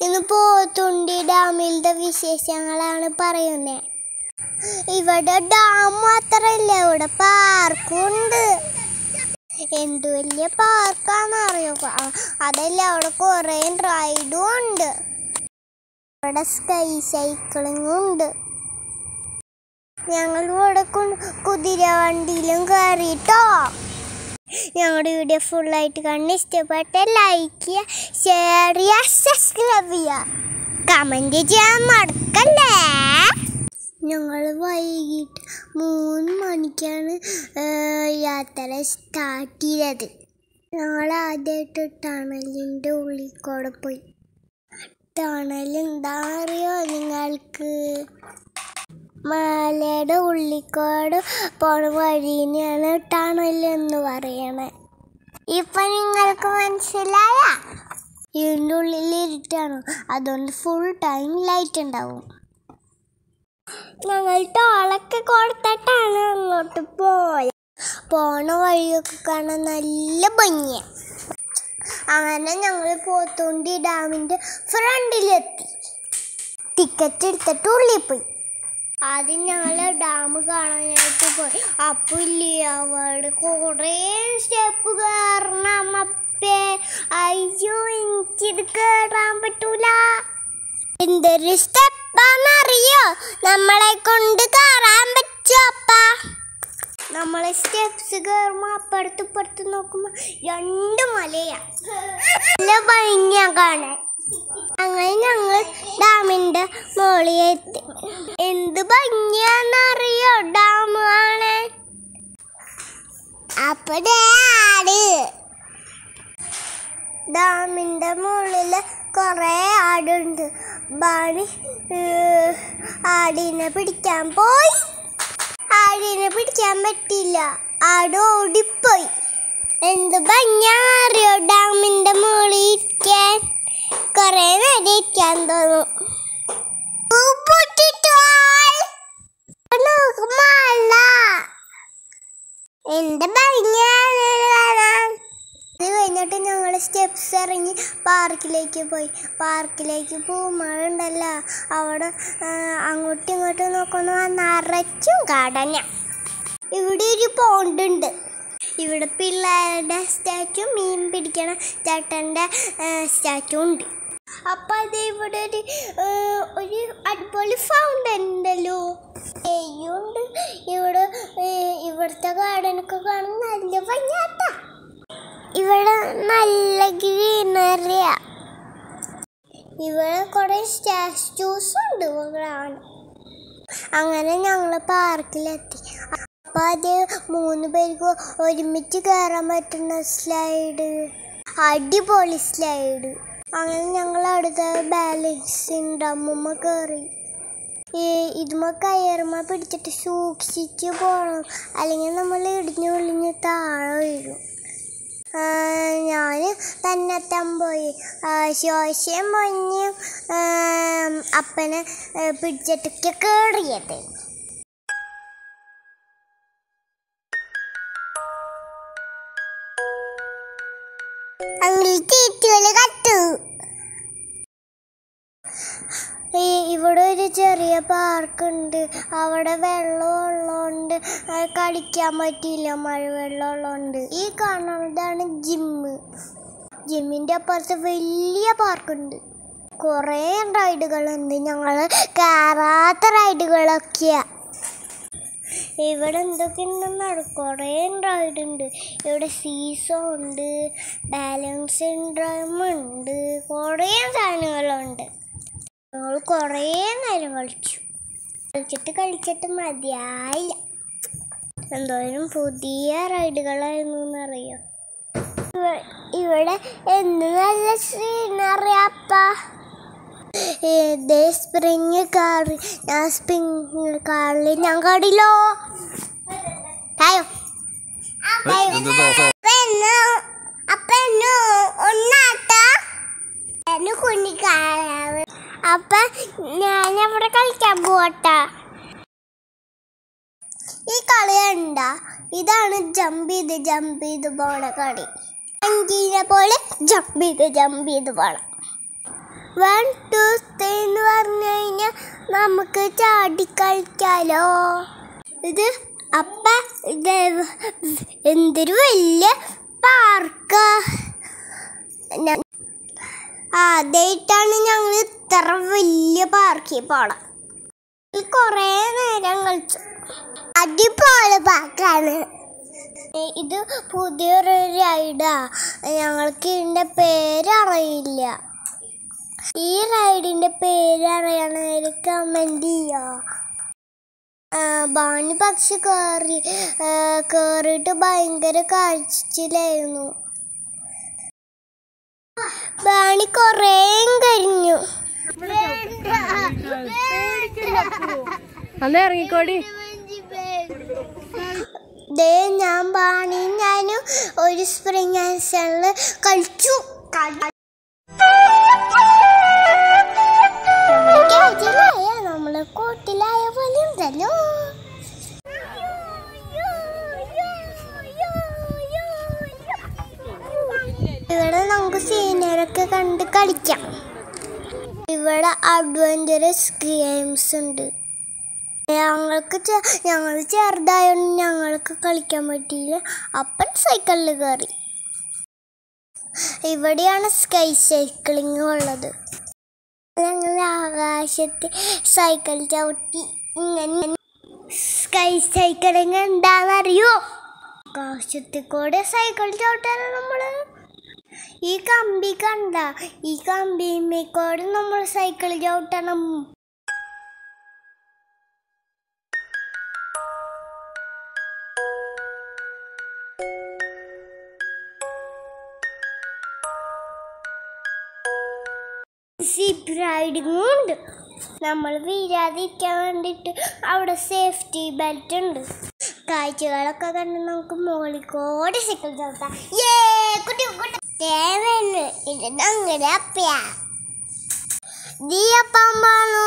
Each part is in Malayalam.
ഇന്ന് പോത്തുണ്ടി ഡാമിലത്തെ വിശേഷങ്ങളാണ് പറയുന്നത് ഇവിടെ ഡാം മാത്രല്ല ഇവിടെ പാർക്കുണ്ട് എന്ത് വലിയ പാർക്കാന്ന് അറിയോ അതല്ല അവിടെ കുറേ റൈഡും ഉണ്ട് ഇവിടെ സ്കൈ സൈക്ലിങ്ങും ഉണ്ട് ഞങ്ങൾ ഇവിടെ കു- കുതിര വണ്ടിയിലും കയറിട്ടോ ഞങ്ങളുടെ വീഡിയോ ഫുള്ളായിട്ട് കണ്ട് ഇഷ്ടപ്പെട്ട ലൈക്ക് ചെയ്യുക ഷെയർ ചെയ്യുക സബ്സ്ക്രൈബ് ചെയ്യുക കമൻറ്റ് ചെയ്യാൻ മറക്കല്ലേ ഞങ്ങൾ വൈകിട്ട് മൂന്ന് മണിക്കാണ് ഏർ, യാത്ര സ്റ്റാർട്ട് ചെയ്തത് ഞങ്ങൾ ആദ്യമായിട്ട് ടണലിൻ്റെ ഉള്ളിൽ കൂടെ പോയി ടണൽ എന്താ അറിയോ നിങ്ങൾക്ക് മലയുടെ ഉള്ളിക്കോട് പോണ വഴീനെയാണ് ടണൽ എന്ന് പറയണേ ഇപ്പൊ നിങ്ങൾക്ക് മനസ്സിലായ ഇതിൻ്റെ ഉള്ളിൽ ഇരുട്ടാണ് അതുകൊണ്ട് ഫുൾ ടൈം ലൈറ്റ് ഉണ്ടാവും ഞങ്ങൾ ടോളൊക്കെ കൊടുത്തിട്ടാണ് അങ്ങോട്ട് പോയത് പോണ വഴിയൊക്കെ കാണാൻ നല്ല ഭംഗിയാണ് അങ്ങനെ ഞങ്ങൾ പോത്തോണ്ടി ഡാമിൻ്റെ ഫ്രണ്ടിലെത്തി ടിക്കറ്റ് എടുത്തിട്ട് ഉള്ളിൽ പോയി ആദ്യം ഞങ്ങൾ ഡാം കാണാനായിട്ട് പോയി അപ്പോൾ ഇല്ലേ അവിടെ കുറേ സ്റ്റെപ്പ് കയറണം അപ്പേ അയ്യോ എനിക്കിത് കയറാൻ പറ്റൂല എന്തൊരു സ്റ്റെപ്പാന്നറിയോ നമ്മളെ കൊണ്ട് കയറാൻ പറ്റുമോ അപ്പാ നമ്മളെ സ്റ്റെപ്സ് കയറുമ്പോൾ അപ്പുറത്ത് ഇപ്പുറത്ത് നോക്കുമ്പോൾ രണ്ട് മലയാ നല്ല ഭംഗിയാ കാണാൻ അങ്ങനെ ഞങ്ങൾ ഡാമിന്റെ മുകളിൽ എത്തി എന്ത് ഭംഗിയാന്നറിയോ ഡാം കാണാൻ അപ്പൊ ദേ ആട് ഡാമിന്റെ മുകളിൽ കുറേ ആടുണ്ട് ബാണി ഏർ, ആടിനെ പിടിക്കാൻ പോയി ആടിനെ പിടിക്കാൻ പറ്റില്ല ആട് ഓടിപ്പോയി എന്ത് ഭംഗിയാറിയോ ഡാമിന്റെ മുകളിൽ ഇരിക്കാൻ കൊറേ നേരം ഇരിക്കാൻ തോന്നും ഊ, പൊട്ടിട്ടോയ്. നോക്ക് മഴ. എന്ത് ഭംഗിയാണ് കാണാൻ ഇത് കഴിഞ്ഞിട്ട് ഞങ്ങൾ സ്റ്റെപ്സ് ഇറങ്ങി പാർക്കിലേക്ക് പോയി പാർക്കിലേക്ക് പൂമഴ ഉണ്ടല്ലോ അവിടെ ആ, അങ്ങോട്ടും ഇങ്ങോട്ടും നോക്കുന്നു നിറച്ചും കടഞ്ഞ ഇവിടെ ഒരു പോണ്ട് ഉണ്ട് ഇവിടെ പിള്ളേരുടെ സ്റ്റാച്ചു മീൻ പിടിക്കണ ചേട്ടൻ്റെ സ്റ്റാച്ചു ഉണ്ട് അപ്പം അത് ഇവിടെ ഒരു ആ, ഒരു അടിപൊളി ഫൗണ്ടൻ ഉണ്ടല്ലോ ഏയുണ്ട് ഇവിടെ ഏ, ഇവിടുത്തെ ഗാർഡനൊക്കെ കാണാൻ നല്ല ഭംഗിയാട്ടാ ഇവിടെ നല്ല ഗ്രീനറിയാ ഇവിടെ കുറേ സ്റ്റാച്യൂസ് ഉണ്ട് കാണാൻ അങ്ങനെ ഞങ്ങൾ പാർക്കിലെത്തി അപ്പം അത് മൂന്ന് പേർക്ക് ഒരുമിച്ച് കയറാൻ പറ്റുന്ന സ്ലൈഡ് അടിപൊളി സ്ലൈഡ് അങ്ങനെ ഞങ്ങൾ അടുത്ത ബാലൻസിൻ്റെ അമ്മൂമ്മ കയറി ഈ ഇതുമ്മ കയറുമ്മ പിടിച്ചിട്ട് സൂക്ഷിച്ച് പോകണം അല്ലെങ്കിൽ നമ്മൾ ഇടിഞ്ഞു ഒളിഞ്ഞ് താഴെ വീഴും ഞാൻ തന്നെത്താൻ പോയി ആ, ശോശയും മഞ്ഞും അപ്പനെ ആ, പിടിച്ചിട്ടൊക്കെ കയറിയത് അങ്ങനെ ചീറ്റുകൾ കട്ടു ഈ ഇവിടെ ഒരു ചെറിയ പാർക്കുണ്ട് അവിടെ വെള്ളം ഉള്ളതുകൊണ്ട് ആ, കളിക്കാൻ പറ്റില്ല മഴ വെള്ളം ഉള്ളതുകൊണ്ട് ഈ കാണുന്നതാണ് ജിമ്മ് ജിമ്മിൻ്റെ അപ്പുറത്ത് വലിയ പാർക്കുണ്ട് കുറേ റൈഡുകളുണ്ട് ഞങ്ങൾ കയറാത്ത റൈഡുകളൊക്കെയാ ഇവിടെ എന്തൊക്കെയുണ്ടെന്ന് കുറേ റൈഡ് ഉണ്ട് ഇവിടെ സീസോ ഉണ്ട് ബാലൻസ് ഡ്രം ഉണ്ട് കുറേ സാധനങ്ങളുണ്ട് ഞങ്ങൾ കുറേ നേരം കളിച്ചു കളിച്ചിട്ട് കളിച്ചിട്ട് മതിയായില്ല എന്തോരം പുതിയ റൈഡുകളായിരുന്നു എന്നറിയോ ഇവ- ഇവിടെ എന്ത് നല്ല സീനറി അപ്പ ഇതേ സ്പ്രിങ് കാർ ഞാൻ സ്പ്രിങ് കാറിൽ ഞാൻ കാടില്ലോ തായോ എന്ത് ദോഷം അപ്പന്നു ഒന്നാട്ട കുഞ്ഞിക്കാരാവ് അപ്പൊ ഞാൻ അവിടെ കളിക്കാൻ പോട്ടാ ഈ കളി കണ്ട ഇതാണ് ജമ്പ് ചെയ്ത് ജമ്പ് ചെയ്ത് പോണ കളി അഞ്ചിനെ പോലെ ജമ്പ് ചെയ്ത് ജമ്പ് ചെയ്ത് പോണം വൺ ടു ത്രീ എന്ന് പറഞ്ഞു കഴിഞ്ഞാൽ നമുക്ക് ചാടി കളിക്കാലോ ഇത് അപ്പ ഇത് എന്തൊരു വലിയ പാർക്ക് ആദ്യമായിട്ടാണ് ഞങ്ങൾ ഇത്ര വലിയ പാർക്കിൽ പോണം കുറേ നേരം കളിച്ചു അടിപൊളി പാർക്കാണ് ഇത് പുതിയൊരു റൈഡാ ഞങ്ങൾക്ക് ഇതിൻ്റെ പേരറിയില്ല ഈ റൈഡിൻ്റെ പേര് അറിയണവർ കമൻറ്റ് ചെയ്യോ ബാണി പക്ഷി കയറി കയറിയിട്ട് ഭയങ്കര കാഴ്ചയിലായിരുന്നു ബാണി കുറേ കഴിഞ്ഞു അന്ന് ഇറങ്ങിക്കോടി ദേ ഞാൻ ബാണി ഞാനും ഒരു സ്പ്രിങ് ആൻസറിൽ കളിച്ചു കേട്ടില്ലായ നമ്മള് കൂട്ടിലായ പോലെ ഉണ്ടല്ലോ ഇവിടെ നമുക്ക് സീനിയറൊക്കെ കണ്ട് കളിക്കാം ഇവിടെ അഡ്വഞ്ചറസ് ഗെയിംസ് ഉണ്ട് ഞങ്ങൾക്ക് ഞങ്ങൾ ചെറുതായോണ്ട് ഞങ്ങൾക്ക് കളിക്കാൻ പറ്റിയില്ല അപ്പൻ സൈക്കിളിൽ കയറി ഇവിടെയാണ് സ്കൈ സൈക്ലിംഗ് ഉള്ളത് ഞങ്ങൾ ആകാശത്ത് സൈക്കിൾ ചവിട്ടി ഇങ്ങനെ സ്കൈ സൈക്ലിംഗ് എന്താണെന്നറിയോ ആകാശത്തിൽ കൂടെ സൈക്കിൾ ചവിട്ടാണ് നമ്മള് ഈ കമ്പി കണ്ട ഈ കമ്പിമേക്കൂടെ നമ്മൾ സൈക്കിൾ ചവിട്ടണം സിപ്പ് റൈഡിങ്ങും ഉണ്ട് നമ്മൾ വീഴാതിരിക്കാൻ വേണ്ടിയിട്ട് അവിടെ സേഫ്റ്റി ബെൽറ്റ് ഉണ്ട് കാഴ്ചകളൊക്കെ കണ്ട് നമുക്ക് മുകളിൽ കൂടെ സൈക്കിൾ ചവിട്ടാം ഏ കുട്ടി കുട്ടി തേവന് ഇത് ഞങ്ങളുടെ അപ്പയാ നീ അപ്പം പോണു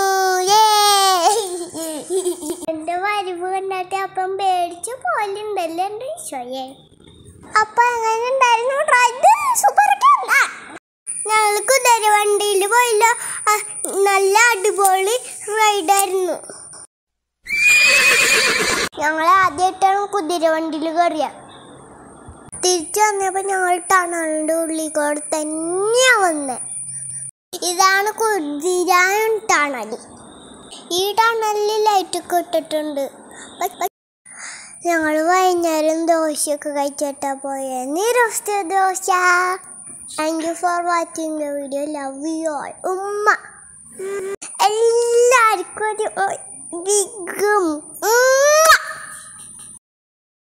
എന്റെ വരിവ് കണ്ടിട്ട് അപ്പം പേടിച്ചു പോലുണ്ടല്ലോ എന്റെ ഈശോയെ അപ്പൊ എങ്ങനെ ഉണ്ടായിരുന്നു റൈഡ് സൂപ്പർ ഞങ്ങൾ കുതിര വണ്ടിയിൽ പോയില്ല ആ, നല്ല അടിപൊളി റൈഡായിരുന്നു ഞങ്ങൾ ആദ്യമായിട്ടാണ് കുതിര വണ്ടിയിൽ കയറിയ തിരിച്ചു വന്നപ്പോൾ ഞങ്ങൾ ടണലിൻ്റെ ഉള്ളിൽ കൂടെ തന്നെയാ വന്നത് ഇതാണ് കുതിര ടണൽ ഈ ടണലിൽ ലൈറ്റൊക്കെ ഇട്ടിട്ടുണ്ട് ഞങ്ങൾ വൈകുന്നേരം ദോശയൊക്കെ കഴിച്ചിട്ടാ പോയത് നീ roast dosa thank you for watching the video love you all ഉമ്മ എല്ലാവർക്കും ഒരു ബിഗ്